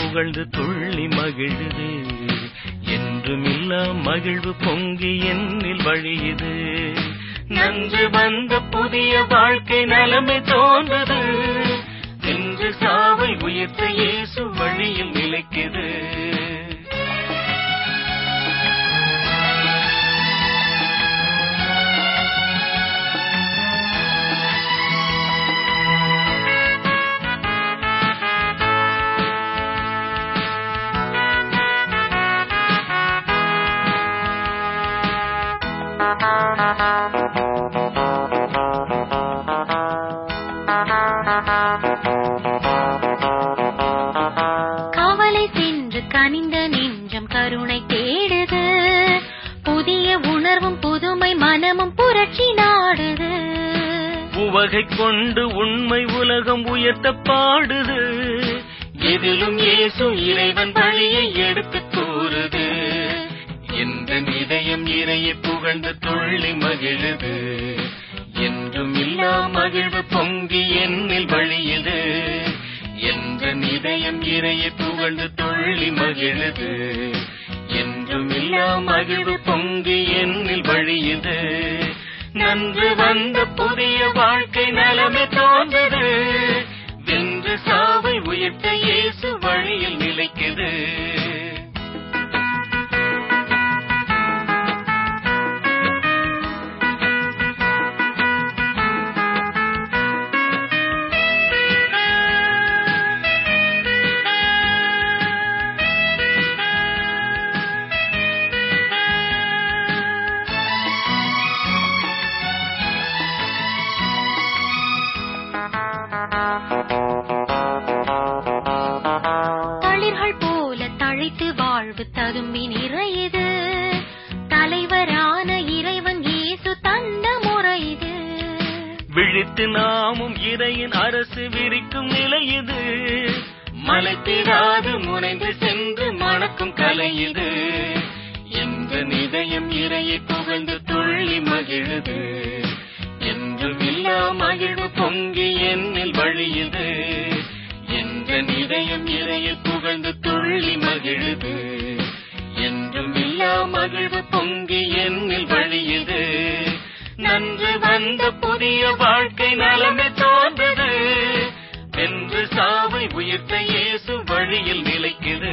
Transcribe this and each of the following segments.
புகழ்ந்து துள்ளி மகிழுது என்றுமில்லா மகிழ்வு பொங்கி என்னில் வழியுது நன்று வந்த புதிய வாழ்க்கை நலமே தோன்றுது என்று சாவை உயிர்த்த இயேசு வழியில் நிலைக்குது கவலை சென்று கனிந்த நெஞ்சம் கருணை தேடுது புதிய உணர்வும் புதுமை மனமும் புரட்சி நாடுது உவகை கொண்டு உண்மை உலகம் உயர்த்த பாடுது எதிலும் இயேசு இறைவன் வழியை எடுத்து கூறுது எந்த இதயம் இறையை புகழ்ந்து துள்ளி மகிழுது என்றும் இல்லா மகிழ்வு பொங்கி என்னில் வழியுது என்ற இதயம் இறையை புகழ்ந்து துள்ளி மகிழுது என்றும் இல்லா மகிழ்வு பொங்கி என்னில் வழியுது நன்று வந்த புதிய வாழ்க்கை நலமே தோன்றுது வென்று சாவை உயர்த்த இயேசு வழியில் நிலைக்குது தளிர்கள் போல தழைத்து வாழ்வு ததும்பி நிறையுது தலைவரான இறைவன் இயேசு தந்த முறையுது விழித்து நாமும் இறையின் அரசு விரிக்கும் நிலை இது மலைத்திராது முனைந்து சென்று மணக்கும் கலை இது எந்த நிதயம் இறையை புகழ்ந்து துள்ளி மகிழுது என்றும் இல்லா மகிழ்வு பொங்கி என்னில் வழியுது என்ற நிதயம் இறையை புகழ்ந்து துள்ளி மகிழுது என்றும் இல்லா மகிழ்வு பொங்கி என்னில் வழியுது நன்று வந்த புதிய வாழ்க்கை நலமே தோன்றுது என்று சாவை உயிர்த்த இயேசு வழியில் நிலைக்குது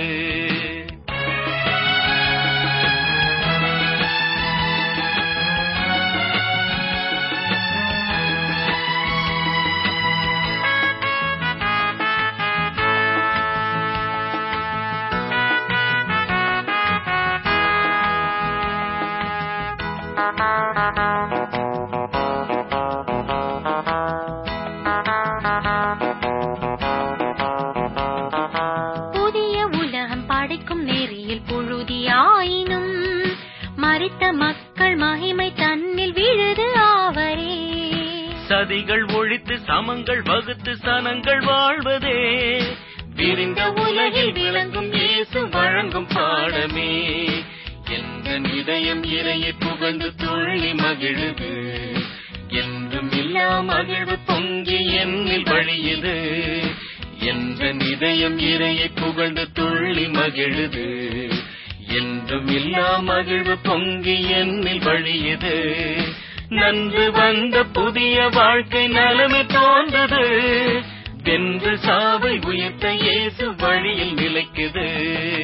புதிய உலகம் படைக்கும் நெறியில் புழுதியாயினும் மறித்த மக்கள் மகிமை தன்னில் விழுது ஆவரே சதிகள் ஒழித்து சமங்கள் வகுத்து சனங்கள் வாழ்வதே விரிந்த உலகில் விளங்கும் இயேசு வழங்கும் பாடமே எந்த இதயம் இறையை புகழ்ந்து துள்ளி மகிழுது என்றும் இல்லா மகிழ்வு பொங்கி என்னில் வழியுது என்ற இதயம் இறையை புகழ்ந்து துள்ளி மகிழுது என்றும் இல்லா மகிழ்வு பொங்கி என்னில் வழியுது நன்று வந்த புதிய வாழ்க்கை நலமே தோன்றுது வென்று சாவை உயர்த்த இயேசு வழியில் நிலைக்குது